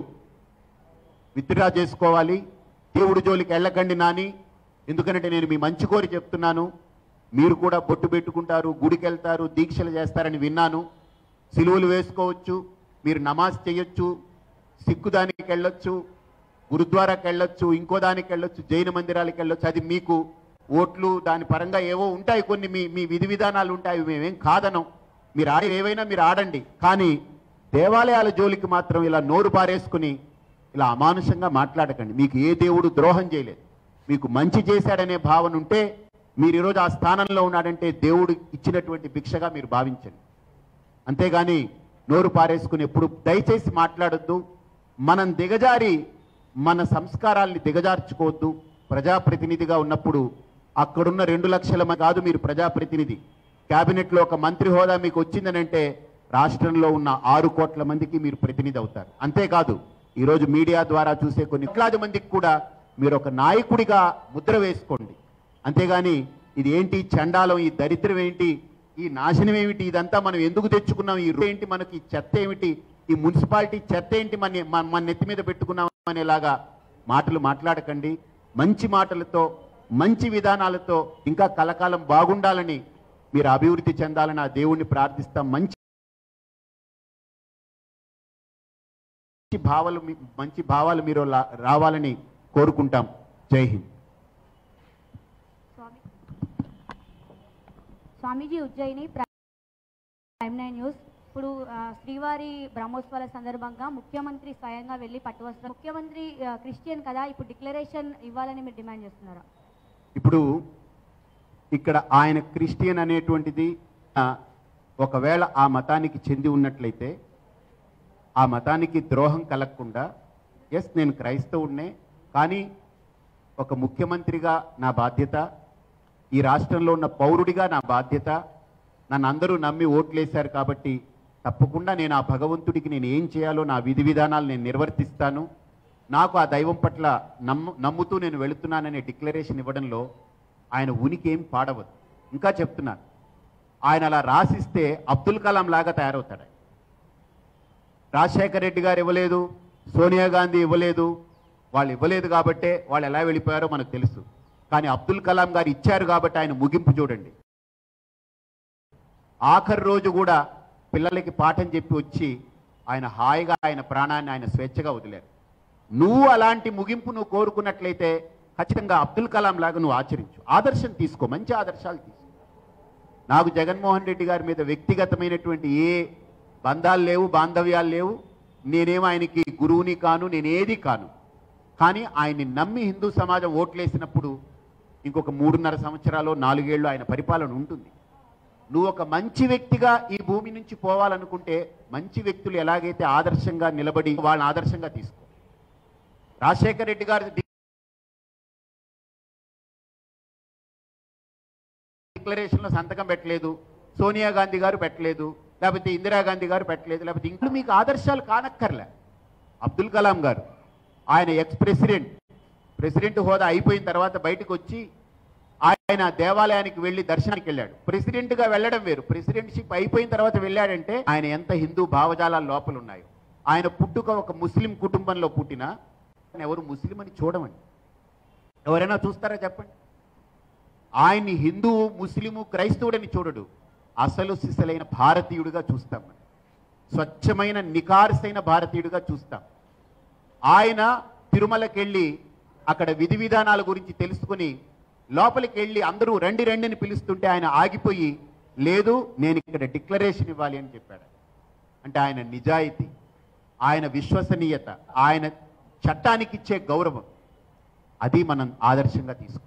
విత్డ్రా చేసుకోవాలి దేవుడి జోలికి వెళ్ళకండి నాని ఎందుకంటే నేను మీ మంచి కోరి చెప్తున్నాను మీరు కూడా బొట్టు పెట్టుకుంటారు గుడికి వెళ్తారు దీక్షలు చేస్తారని విన్నాను సిలువలు వేసుకోవచ్చు మీరు నమాజ్ చేయొచ్చు సిక్కు దానికి వెళ్ళొచ్చు గురుద్వారాకి వెళ్ళొచ్చు ఇంకో దానికి వెళ్ళొచ్చు జైన మందిరాలకు వెళ్ళొచ్చు అది మీకు ఓట్లు దాని పరంగా ఏవో ఉంటాయి కొన్ని మీ మీ విధి విధానాలు ఉంటాయి అవి మేమేం కాదనం మీరు ఆడే ఏవైనా మీరు ఆడండి కానీ దేవాలయాల జోలికి మాత్రం ఇలా నోరు పారేసుకుని ఇలా అమానుషంగా మాట్లాడకండి మీకు ఏ దేవుడు ద్రోహం చేయలేదు మీకు మంచి చేశాడనే భావన ఉంటే మీరు ఈరోజు ఆ స్థానంలో ఉన్నాడంటే దేవుడు ఇచ్చినటువంటి భిక్షగా మీరు భావించండి అంతేగాని నోరు పారేసుకుని ఎప్పుడు దయచేసి మాట్లాడొద్దు మనం దిగజారి మన సంస్కారాల్ని దిగజార్చుకోవద్దు ప్రజాప్రతినిధిగా ఉన్నప్పుడు అక్కడున్న రెండు లక్షల మంది కాదు మీరు ప్రజాప్రతినిధి కేబినెట్లో ఒక మంత్రి హోదా మీకు వచ్చిందనంటే రాష్ట్రంలో ఉన్న ఆరు కోట్ల మందికి మీరు ప్రతినిధి అవుతారు అంతేకాదు ఈరోజు మీడియా ద్వారా చూసే కొన్ని కోట్లాది మందికి కూడా మీరు ఒక నాయకుడిగా ముద్ర వేసుకోండి అంతేగాని ఇది ఏంటి చండాలం ఈ దరిద్రం ఏంటి ఈ నాశనం ఏమిటి ఇదంతా మనం ఎందుకు తెచ్చుకున్నాం ఈ రో- ఏంటి మనకి ఈ చెత్త ఏమిటి ఈ మున్సిపాలిటీ చెత్త ఏంటి మన మన- మన నెత్తి మీద పెట్టుకున్నాం అనేలాగా మాటలు మాట్లాడకండి మంచి మాటలతో మంచి విధానాలతో ఇంకా కలకాలం బాగుండాలని మీరు అభివృద్ధి చెందాలని ఆ దేవుణ్ణి ప్రార్థిస్తాం మంచి మంచి భావాలు మీ- మంచి భావాలు మీరు లా- రావాలని కోరుకుంటాం జై హింద్ స్వామి స్వామీజీ ఉజ్జయిని ప్ర- ప్రైమ్ నైన్ న్యూస్ ఇప్పుడు ఆ, శ్రీవారి బ్రహ్మోత్సవాల సందర్భంగా ముఖ్యమంత్రి స్వయంగా వెళ్ళి పట్టువస్త్రం ముఖ్యమంత్రి ఆ, క్రిస్టియన్ కదా ఇప్పుడు డిక్లరేషన్ ఇవ్వాలని మీరు డిమాండ్ చేస్తున్నారా ఇప్పుడు ఇక్కడ ఆయన క్రిస్టియన్ అనేటువంటిది ఆ, ఒకవేళ ఆ మతానికి చెంది ఉన్నట్లయితే ఆ మతానికి ద్రోహం కలగకుండా ఎస్ నేను క్రైస్తవుడినే కానీ ఒక ముఖ్యమంత్రిగా నా బాధ్యత ఈ రాష్ట్రంలో ఉన్న పౌరుడిగా నా బాధ్యత నన్ను అందరూ నమ్మి ఓట్లేశారు కాబట్టి తప్పకుండా నేను ఆ భగవంతుడికి నేను ఏం చేయాలో నా విధి విధానాలు నేను నిర్వర్తిస్తాను నాకు ఆ దైవం పట్ల నమ్ము నమ్ముతూ నేను వెళుతున్నాననే డిక్లరేషన్ ఇవ్వడంలో ఆయన ఉనికి ఏం పాడవద్దు ఇంకా చెప్తున్నాను ఆయన అలా రాసిస్తే అబ్దుల్ కలాం లాగా తయారవుతాడు ఆయన. రాజశేఖర రెడ్డి గారు ఇవ్వలేదు సోనియా గాంధీ ఇవ్వలేదు వాళ్ళు ఇవ్వలేదు కాబట్టే వాళ్ళు ఎలా వెళ్ళిపోయారో మనకు తెలుసు కానీ అబ్దుల్ కలాం గారు ఇచ్చారు కాబట్టి ఆయన ముగింపు చూడండి ఆఖరి రోజు కూడా పిల్లలకి పాఠం చెప్పి వచ్చి ఆయన హాయిగా ఆయన ప్రాణాన్ని ఆయన స్వేచ్ఛగా వదిలారు నువ్వు అలాంటి ముగింపు నువ్వు కోరుకున్నట్లయితే ఖచ్చితంగా అబ్దుల్ కలాం లాగా నువ్వు ఆచరించు ఆదర్శం తీసుకో మంచి ఆదర్శాలు తీసుకో నాకు జగన్మోహన్ రెడ్డి గారి మీద వ్యక్తిగతమైనటువంటి ఏ బంధాలు లేవు బాంధవ్యాలు లేవు నేనేమో ఆయనకి గురువుని కాను నేనేది కాను కానీ ఆయన్ని నమ్మి హిందూ సమాజం ఓట్లేసినప్పుడు ఇంకొక మూడున్నర సంవత్సరాలు నాలుగేళ్లు ఆయన పరిపాలన ఉంటుంది నువ్వు ఒక మంచి వ్యక్తిగా ఈ భూమి నుంచి పోవాలనుకుంటే మంచి వ్యక్తులు ఎలాగైతే ఆదర్శంగా నిలబడి వాళ్ళని ఆదర్శంగా తీసుకో రాజశేఖర రెడ్డి గారు డిక్లరేషన్లో సంతకం పెట్టలేదు సోనియా గాంధీ గారు పెట్టలేదు లేకపోతే ఇందిరాగాంధీ గారు పెట్టలేదు లేకపోతే ఇంట్లో మీకు ఆదర్శాలు కానక్కర్లే అబ్దుల్ కలాం గారు ఆయన ఎక్స్ ప్రెసిడెంట్ ప్రెసిడెంట్ హోదా అయిపోయిన తర్వాత బయటకు వచ్చి ఆయన దేవాలయానికి వెళ్ళి దర్శనానికి వెళ్ళాడు ప్రెసిడెంట్ గా వెళ్ళడం వేరు ప్రెసిడెంట్షిప్ అయిపోయిన తర్వాత వెళ్ళాడంటే ఆయన ఎంత హిందూ భావజాలాల లోపల ఉన్నాయో ఆయన పుట్టుక ఒక ముస్లిం కుటుంబంలో పుట్టినా ఎవరు ముస్లిం అని చూడమండి ఎవరైనా చూస్తారా చెప్పండి ఆయన్ని హిందువు ముస్లిము క్రైస్తవుడని చూడడు అసలు సిసలైన భారతీయుడిగా చూస్తాం మనం స్వచ్ఛమైన నికార్సైన భారతీయుడిగా చూస్తాం ఆయన తిరుమలకి వెళ్ళి అక్కడ విధి విధానాల గురించి తెలుసుకుని లోపలికి వెళ్ళి అందరూ రండి రండి అని పిలుస్తుంటే ఆయన ఆగిపోయి లేదు నేను ఇక్కడ డిక్లరేషన్ ఇవ్వాలి అని చెప్పాడు అంటే ఆయన నిజాయితీ ఆయన విశ్వసనీయత ఆయన చట్టానికి ఇచ్చే గౌరవం అది మనం ఆదర్శంగా తీసుకోవాలి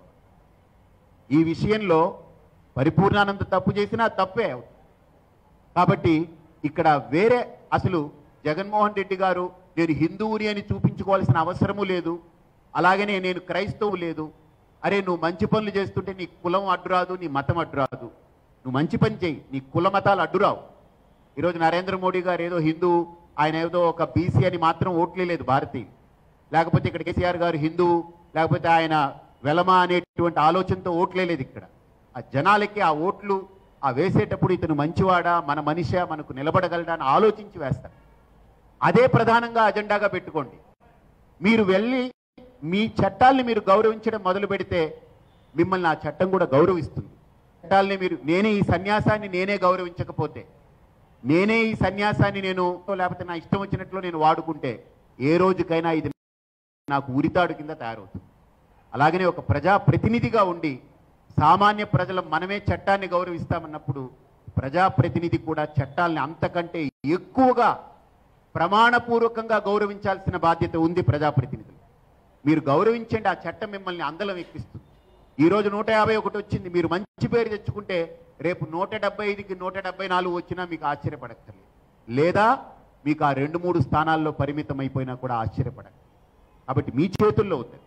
ఈ విషయంలో పరిపూర్ణానంద తప్పు చేసినా తప్పే అవుతుంది కాబట్టి ఇక్కడ వేరే అసలు జగన్మోహన్ రెడ్డి గారు నేను హిందువుని అని చూపించుకోవాల్సిన అవసరము లేదు అలాగనే నేను క్రైస్తవు లేదు అరే నువ్వు మంచి పనులు చేస్తుంటే నీ కులం అడ్డురాదు నీ మతం అడ్డురాదు నువ్వు మంచి పని చేయి నీ కుల మతాలు అడ్డురావు ఈరోజు నరేంద్ర మోడీ గారు ఏదో హిందూ ఆయన ఏదో ఒక బీసీ అని మాత్రం ఓట్లేదు భారతీయులు లేకపోతే ఇక్కడ కేసీఆర్ గారు హిందువు లేకపోతే ఆయన వెలమ అనేటువంటి ఆలోచనతో ఓట్లేదు ఇక్కడ ఆ జనాలకి ఆ ఓట్లు ఆ వేసేటప్పుడు ఇతను మంచివాడా మన మనిషా మనకు నిలబడగలడా అని ఆలోచించి వేస్తారు అదే ప్రధానంగా అజెండాగా పెట్టుకోండి మీరు వెళ్ళి మీ చట్టాల్ని మీరు గౌరవించడం మొదలు పెడితే మిమ్మల్ని ఆ చట్టం కూడా గౌరవిస్తుంది చట్టాలని మీరు నేనే ఈ సన్యాసాన్ని నేనే గౌరవించకపోతే నేనే ఈ సన్యాసాన్ని నేను లేకపోతే నా ఇష్టం వచ్చినట్లు నేను వాడుకుంటే ఏ రోజుకైనా ఇది నాకు ఉరితాడు కింద తయారవుతుంది అలాగనే ఒక ప్రజా ప్రతినిధిగా ఉండి సామాన్య ప్రజల మనమే చట్టాన్ని గౌరవిస్తామన్నప్పుడు ప్రజాప్రతినిధి కూడా చట్టాలని అంతకంటే ఎక్కువగా ప్రమాణపూర్వకంగా గౌరవించాల్సిన బాధ్యత ఉంది ప్రజాప్రతినిధులు మీరు గౌరవించండి ఆ చట్టం మిమ్మల్ని అందలం ఎక్కిస్తుంది ఈ రోజు నూట యాభై ఒకటి వచ్చింది మీరు మంచి పేరు తెచ్చుకుంటే రేపు నూట డెబ్బై ఐదుకి నూట డెబ్బై నాలుగు వచ్చినా మీకు ఆశ్చర్యపడక్కర్లేదు లేదా మీకు ఆ రెండు మూడు స్థానాల్లో పరిమితం అయిపోయినా కూడా ఆశ్చర్యపడక కాబట్టి మీ చేతుల్లో ఉంది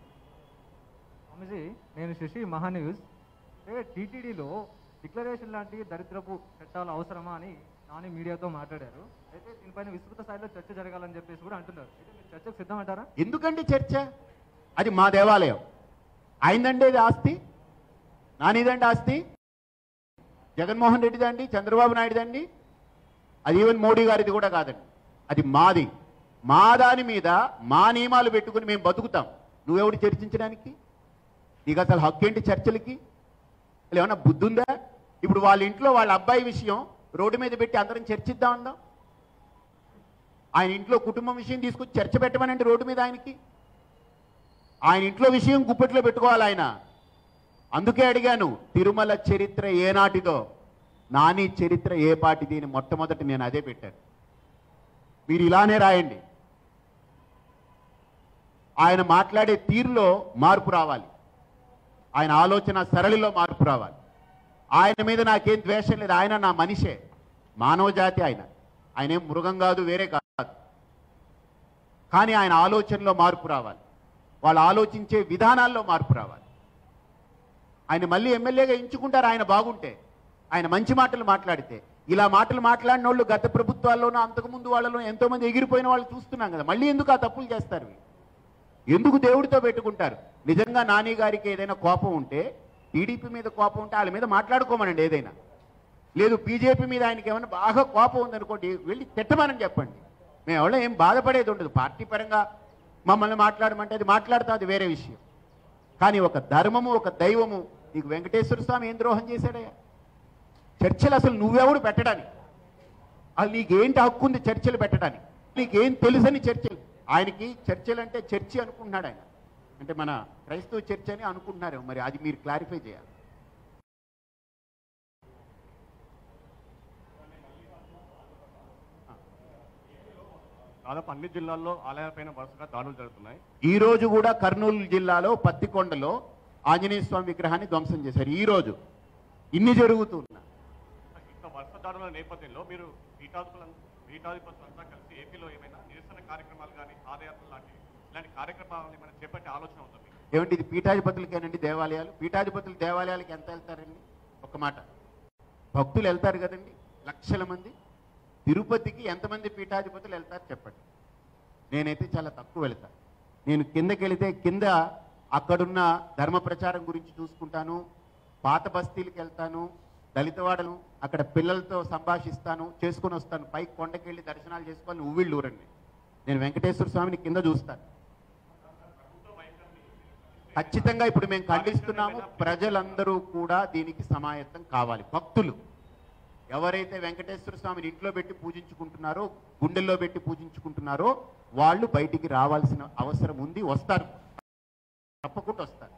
స్వామిజీ నేను శశి మహాన్యూస్ అంటే టీటీడీలో డిక్లరేషన్ లాంటి దరిద్రపు చట్టాలు అవసరమా అని నాని మీడియాతో మాట్లాడారు అయితే దీనిపైన విస్తృత స్థాయిలో చర్చ జరగాలని చెప్పేసి కూడా అంటున్నారు అయితే మీరు చర్చకు సిద్ధమంటారా ఎందుకండి చర్చ అది మా దేవాలయం అయిందండి ఇది ఆస్తి నానిదండి ఆస్తి జగన్మోహన్ రెడ్డిదండి చంద్రబాబు నాయుడుదండి అది ఈవెన్ మోడీ గారిది కూడా కాదండి అది మాది మా దాని మీద మా నియమాలు పెట్టుకుని మేము బతుకుతాం నువ్వెవడు చర్చించడానికి నీకు అసలు హక్కు ఏంటి చర్చలకి అసలు ఏమన్నా బుద్ధి ఉందా ఇప్పుడు వాళ్ళ ఇంట్లో వాళ్ళ అబ్బాయి విషయం రోడ్డు మీద పెట్టి అందరం చర్చిద్దాం అందాం ఆయన ఇంట్లో కుటుంబం విషయం తీసుకొచ్చి చర్చ పెట్టమనండి రోడ్డు మీద ఆయనకి ఆయన ఇంట్లో విషయం గుప్పెట్లో పెట్టుకోవాలి ఆయన అందుకే అడిగాను తిరుమల చరిత్ర ఏనాటిదో నాని చరిత్ర ఏ పాటిది అని మొట్టమొదటి నేను అదే పెట్టాను మీరు ఇలానే రాయండి ఆయన మాట్లాడే తీరులో మార్పు రావాలి ఆయన ఆలోచన సరళిలో మార్పు రావాలి ఆయన మీద నాకేం ద్వేషం లేదు ఆయన నా మనిషే మానవ జాతి ఆయన ఆయన ఏం మృగం కాదు వేరే కాదు కానీ ఆయన ఆలోచనలో మార్పు రావాలి వాళ్ళు ఆలోచించే విధానాల్లో మార్పు రావాలి ఆయన మళ్ళీ ఎమ్మెల్యేగా ఎంచుకుంటారు ఆయన బాగుంటే ఆయన మంచి మాటలు మాట్లాడితే ఇలా మాటలు మాట్లాడిన వాళ్ళు గత ప్రభుత్వాల్లోనూ అంతకుముందు వాళ్ళలో ఎంతో మంది ఎగిరిపోయిన వాళ్ళు చూస్తున్నాం కదా మళ్ళీ ఎందుకు ఆ తప్పులు చేస్తారు వీళ్ళు? ఎందుకు దేవుడితో పెట్టుకుంటారు నిజంగా నాని గారికి ఏదైనా కోపం ఉంటే టీడీపీ మీద కోపం ఉంటే వాళ్ళ మీద మాట్లాడుకోమనండి ఏదైనా లేదు బీజేపీ మీద ఆయనకి ఏమైనా బాగా కోపం ఉందనుకోండి వెళ్ళి తిట్టమని చెప్పండి మేము ఎవరో ఏం బాధపడేది ఉండదు పార్టీ పరంగా మమ్మల్ని మాట్లాడమంటే అది మాట్లాడతాం అది వేరే విషయం కానీ ఒక ధర్మము ఒక దైవము నీకు వెంకటేశ్వర స్వామి ఏం ద్రోహం చేశాడయ్యా చర్చలు అసలు నువ్వెవడు పెట్టడానికి అసలు నీకేంటి హక్కు ఉంది చర్చలు పెట్టడానికి నీకేం తెలుసని చర్చలు ఆయనకి చర్చలు అంటే చర్చి అనుకుంటున్నాడు ఆయన అంటే మన క్రైస్తవ చర్చ్ అని అనుకుంటున్నారు మరి అది మీరు క్లారిఫై చేయాలి దాదాపు అన్ని జిల్లాల్లో ఆలయాలపైన వరుసగా దాడులు జరుగుతున్నాయి ఈ రోజు కూడా కర్నూలు జిల్లాలో పత్తికొండలో ఆంజనేయ స్వామి విగ్రహాన్ని ధ్వంసం చేశారు ఈ రోజు ఇన్ని జరుగుతున్నా ఇంత వరుస దాడుల నేపథ్యంలో మీరు పీఠాధిపతులు పీఠాధిపతులంతా కలిసి ఏపీలో ఏమైనా నిరసన కార్యక్రమాలు కానీ పాదయాత్రలు లాంటివి ఇలాంటి కార్యక్రమాలు ఏమైనా చేపట్టే ఆలోచన ఉందా మీకు ఏమంటే ఇది పీఠాధిపతులకేనండి దేవాలయాలు పీఠాధిపతులు దేవాలయాలకు ఎంత వెళ్తారండి ఒక మాట భక్తులు వెళ్తారు కదండి లక్షల మంది తిరుపతికి ఎంతమంది పీఠాధిపతులు వెళ్తారు చెప్పండి నేనైతే చాలా తక్కువ వెళ్తా నేను కిందకి వెళితే కింద అక్కడున్న ధర్మ ప్రచారం గురించి చూసుకుంటాను పాత బస్తీలకు వెళ్తాను దళితవాడను అక్కడ పిల్లలతో సంభాషిస్తాను చేసుకొని వస్తాను పైకి కొండకి వెళ్ళి దర్శనాలు చేసుకొని ఉవ్విళ్ళు ఊరండి నేను వెంకటేశ్వర స్వామిని కింద చూస్తాను ఖచ్చితంగా ఇప్పుడు మేము ఖండిస్తున్నాము ప్రజలందరూ కూడా దీనికి సమాయత్తం కావాలి భక్తులు ఎవరైతే వెంకటేశ్వర స్వామిని ఇంట్లో పెట్టి పూజించుకుంటున్నారో గుండెల్లో పెట్టి పూజించుకుంటున్నారో వాళ్ళు బయటికి రావాల్సిన అవసరం ఉంది వస్తారు తప్పకుండా వస్తారు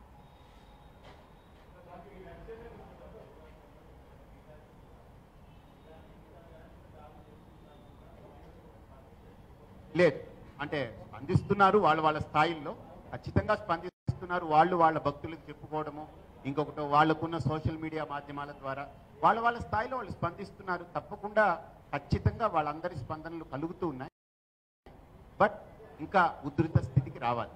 లేదు అంటే స్పందిస్తున్నారు వాళ్ళ వాళ్ళ స్థాయిల్లో ఖచ్చితంగా స్పందిస్తున్నారు వాళ్ళు వాళ్ళ భక్తులకు చెప్పుకోవడము ఇంకొకటి వాళ్ళకున్న సోషల్ మీడియా మాధ్యమాల ద్వారా వాళ్ళ వాళ్ళ స్థాయిలో వాళ్ళు స్పందిస్తున్నారు తప్పకుండా ఖచ్చితంగా వాళ్ళందరి స్పందనలు కలుగుతూ ఉన్నాయి బట్ ఇంకా ఉధృత స్థితికి రావాలి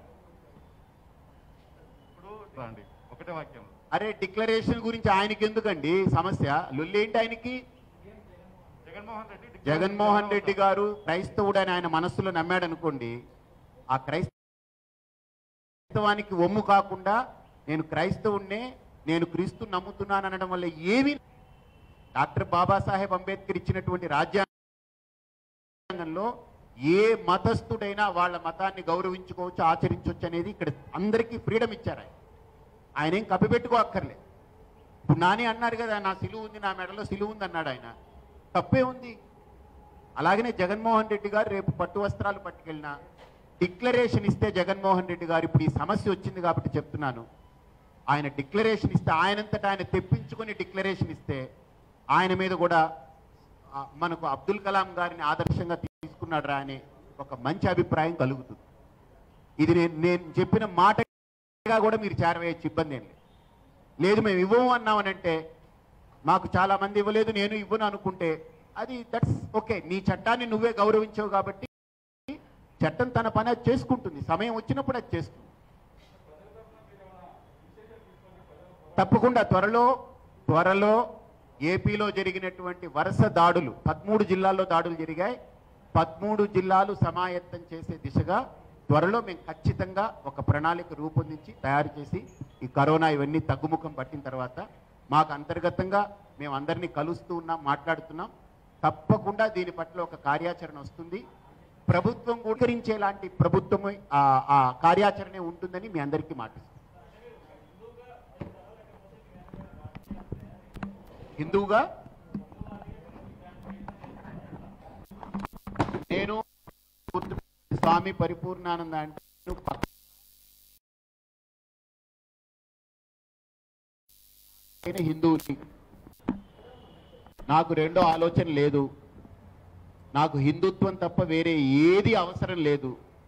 ఇప్పుడు రండి ఒకటే వాక్యం అరే డిక్లరేషన్ గురించి ఆయనకి ఎందుకండి సమస్య లొల్లేంటి ఆయనకి జగన్మోహన్ రెడ్డి జగన్మోహన్ రెడ్డి గారు క్రైస్తవుడని ఆయన మనస్సులో నమ్మాడు అనుకోండి ఆ క్రైస్తవానికి ఒమ్ము కాకుండా నేను క్రైస్తవుణ్ణే నేను క్రీస్తు నమ్ముతున్నాను అనడం వల్ల ఏమి డాక్టర్ బాబాసాహెబ్ అంబేద్కర్ ఇచ్చినటువంటి రాజ్యాంగంలో ఏ మతస్థుడైనా వాళ్ళ మతాన్ని గౌరవించుకోవచ్చు ఆచరించవచ్చు అనేది ఇక్కడ అందరికీ ఫ్రీడమ్ ఇచ్చారు ఆయన ఆయన ఏం కప్పిపెట్టుకో అక్కర్లేదు ఇప్పుడు నాని అన్నారు కదా నా సిలువు ఉంది నా మెడలో సిలువు ఉంది అన్నాడు ఆయన తప్పే ఉంది అలాగనే జగన్మోహన్ రెడ్డి గారు రేపు పట్టు వస్త్రాలు పట్టుకెళ్ళినా డిక్లరేషన్ ఇస్తే జగన్మోహన్ రెడ్డి గారు ఇప్పుడు ఈ సమస్య వచ్చింది కాబట్టి చెప్తున్నాను ఆయన డిక్లరేషన్ ఇస్తే ఆయనంతటా ఆయన తెప్పించుకొని డిక్లరేషన్ ఇస్తే ఆయన మీద కూడా ఆ, మనకు అబ్దుల్ కలాం గారిని ఆదర్శంగా తీసుకున్నాడు రా అనే ఒక మంచి అభిప్రాయం కలుగుతుంది ఇది నేను నేను చెప్పిన మాటగా కూడా మీరు చేరవేయచ్చు ఇబ్బంది ఏం లేదు లేదు మేము ఇవ్వము అన్నామనంటే మాకు చాలా మంది ఇవ్వలేదు నేను ఇవ్వను అనుకుంటే అది దట్స్ ఓకే నీ చట్టాన్ని నువ్వే గౌరవించావు కాబట్టి చట్టం తన పని అది చేసుకుంటుంది సమయం వచ్చినప్పుడు అది చేస్తుంది తప్పకుండా త్వరలో త్వరలో ఏపీలో జరిగినటువంటి వరుస దాడులు పదమూడు జిల్లాల్లో దాడులు జరిగాయి పదమూడు జిల్లాలు సమాయత్తం చేసే దిశగా త్వరలో మేము ఖచ్చితంగా ఒక ప్రణాళిక రూపొందించి తయారు చేసి ఈ కరోనా ఇవన్నీ తగ్గుముఖం పట్టిన తర్వాత మాకు అంతర్గతంగా మేము అందరినీ కలుస్తూ ఉన్నాం మాట్లాడుతున్నాం తప్పకుండా దీని పట్ల ఒక కార్యాచరణ వస్తుంది ప్రభుత్వం గురికరించేలాంటి ప్రభుత్వం ఆ- ఆ కార్యాచరణ ఉంటుందని మీ అందరికీ మాటిస్తాం హిందువుగా నేను గుర్తు- స్వామి పరిపూర్ణానంద అంటే నేను పక్క- నేను హిందువుని నాకు రెండో ఆలోచన లేదు నాకు హిందుత్వం తప్ప వేరే ఏది అవసరం లేదు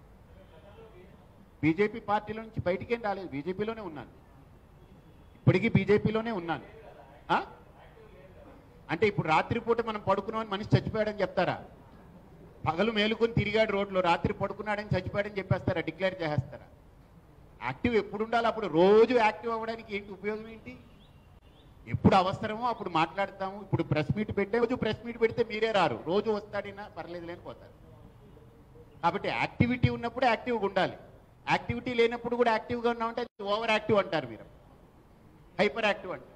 బీజేపీ పార్టీలో నుంచి బయటికేం రాలేదు బీజేపీలోనే ఉన్నాను ఇప్పటికీ బీజేపీలోనే ఉన్నాను ఆ? అంటే ఇప్పుడు రాత్రిపూట మనం పడుకున్నామని మనిషి చచ్చిపోయాడని చెప్తారా పగలు మేలుకొని తిరిగాడు రోడ్లో రాత్రి పడుకున్నాడని చచ్చిపోయాడని చెప్పేస్తారా డిక్లేర్ చేసేస్తారా యాక్టివ్ ఎప్పుడు ఉండాలి అప్పుడు రోజు యాక్టివ్ అవ్వడానికి ఏంటి ఉపయోగం ఏంటి ఎప్పుడు అవసరమో అప్పుడు మాట్లాడతాము ఇప్పుడు ప్రెస్ మీట్ పెట్టే రోజు ప్రెస్ మీట్ పెడితే మీరే రారు రోజు వస్తాడినా పర్లేదు లేని పోతారు కాబట్టి యాక్టివిటీ ఉన్నప్పుడు యాక్టివ్గా ఉండాలి యాక్టివిటీ లేనప్పుడు కూడా యాక్టివ్గా ఉన్నామంటే అది ఓవర్ యాక్టివ్ అంటారు మీరు హైపర్ యాక్టివ్ అంటారు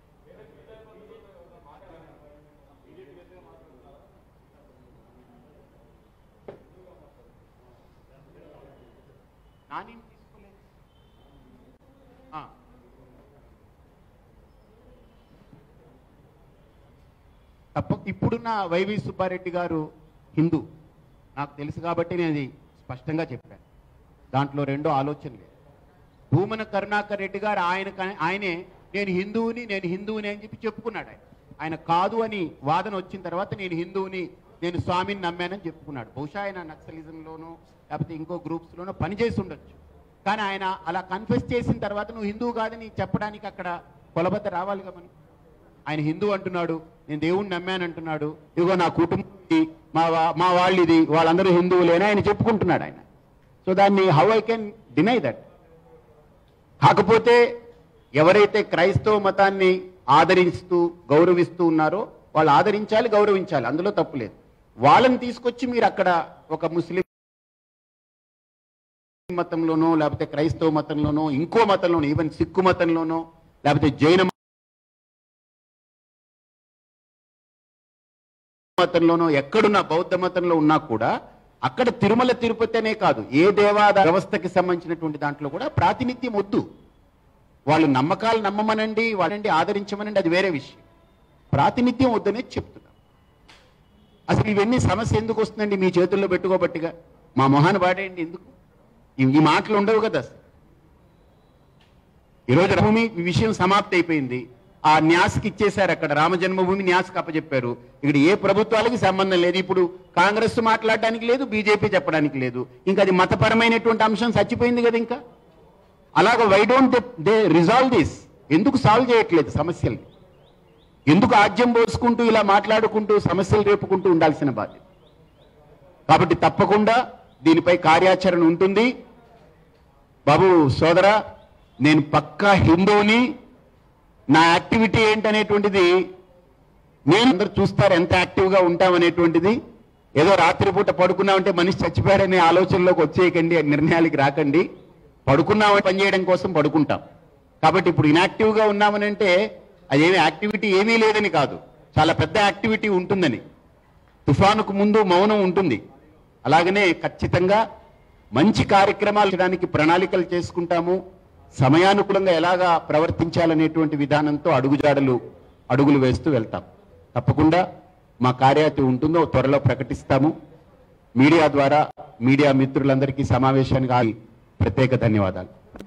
నాని తీసుకోలేదు ఆ. తప్ప ఇప్పుడున్న వైవి సుబ్బారెడ్డి గారు హిందూ నాకు తెలుసు కాబట్టి నేను అది స్పష్టంగా చెప్పాను దాంట్లో రెండో ఆలోచన లేదు భూమన కరుణాకర్ రెడ్డి గారు ఆయన ఆయనే నేను హిందువుని నేను హిందువుని అని చెప్పి చెప్పుకున్నాడు ఆయన ఆయన కాదు అని వాదన వచ్చిన తర్వాత నేను హిందువుని నేను స్వామిని నమ్మానని చెప్పుకున్నాడు బహుశా ఆయన నక్సలిజంలోనో లేకపోతే ఇంకో గ్రూప్స్లోనో పనిచేసి ఉండొచ్చు కానీ ఆయన అలా కన్ఫెస్ చేసిన తర్వాత నువ్వు హిందువు కాదని చెప్పడానికి అక్కడ కొలబద్ద రావాలిగా మనం ఆయన హిందూ అంటున్నాడు నేను దేవుణ్ణి నమ్మాను అంటున్నాడు ఇదిగో నా కుటుంబం ఇది, మా వా- మా వాళ్ళు ఇది వాళ్ళందరూ హిందువులేనా ఆయన చెప్పుకుంటున్నాడు ఆయన సో దాన్ని how I can deny that కాకపోతే ఎవరైతే క్రైస్తవ మతాన్ని ఆదరిస్తూ గౌరవిస్తూ ఉన్నారో వాళ్ళు ఆదరించాలి గౌరవించాలి అందులో తప్పు లేదు వాళ్ళని తీసుకొచ్చి మీరు అక్కడ ఒక ముస్లిం మతంలోనో లేకపోతే క్రైస్తవ మతంలోనో ఇంకో మతంలోనో ఈవెన్ సిక్కు మతంలోనో లేకపోతే జైన మతంలోనో ఎక్కడున్నా బౌద్ధ మతంలో ఉన్నా కూడా అక్కడ తిరుమల తిరుపతి అనే కాదు ఏ దేవాదాయ వ్యవస్థకి సంబంధించినటువంటి దాంట్లో కూడా ప్రాతినిధ్యం వద్దు వాళ్ళు నమ్మకాలు నమ్మమనండి వాళ్ళండి ఆదరించమనండి అది వేరే విషయం ప్రాతినిధ్యం వద్దనే చెప్తున్నా అసలు ఇవన్నీ సమస్య ఎందుకు వస్తుందండి మీ చేతుల్లో పెట్టుకోబట్టిగా మా మొహాన్ని పాడేయండి ఎందుకు ఈ- ఈ మాటలు ఉండవు కదా అసలు ఈరోజు భూమి ఈ విషయం సమాప్తి అయిపోయింది ఆ న్యాస్కి ఇచ్చేశారు అక్కడ రామజన్మభూమి న్యాస్కి అప్పచెప్పారు ఇక్కడ ఏ ప్రభుత్వాలకి సంబంధం లేదు ఇప్పుడు కాంగ్రెస్ మాట్లాడడానికి లేదు బీజేపీ చెప్పడానికి లేదు ఇంకా అది మతపరమైనటువంటి అంశం చచ్చిపోయింది కదా ఇంకా అలాగ why don't they resolve this ఎందుకు సాల్వ్ చేయట్లేదు సమస్యల్ని ఎందుకు ఆజ్యం పోసుకుంటూ ఇలా మాట్లాడుకుంటూ సమస్యలు రేపుకుంటూ ఉండాల్సిన బాధ్యత కాబట్టి తప్పకుండా దీనిపై కార్యాచరణ ఉంటుంది బాబు సోదరా నేను పక్కా హిందువుని నా యాక్టివిటీ ఏంటనేటువంటిది నేను అందరు చూస్తారు ఎంత యాక్టివ్గా ఉంటామనేటువంటిది ఏదో రాత్రిపూట పడుకున్నామంటే మనిషి చచ్చిపోయాడనే ఆలోచనలోకి వచ్చేయకండి ఆ నిర్ణయాలకి రాకండి పడుకున్నామని పనిచేయడం కోసం పడుకుంటాం కాబట్టి ఇప్పుడు ఇనాక్టివ్గా ఉన్నామనంటే అదేమి యాక్టివిటీ ఏమీ లేదని కాదు చాలా పెద్ద యాక్టివిటీ ఉంటుందని తుఫానుకు ముందు మౌనం ఉంటుంది అలాగనే ఖచ్చితంగా మంచి కార్యక్రమాలు చేయడానికి ప్రణాళికలు చేసుకుంటాము సమయానుకూలంగా ఎలాగా ప్రవర్తించాలనేటువంటి విధానంతో అడుగుజాడలు అడుగులు వేస్తూ వెళ్తాం తప్పకుండా మా కార్యాచరణ ఉంటుందో త్వరలో ప్రకటిస్తాము మీడియా ద్వారా మీడియా మిత్రులందరికీ సమావేశానికి ఆగి ప్రత్యేక ధన్యవాదాలు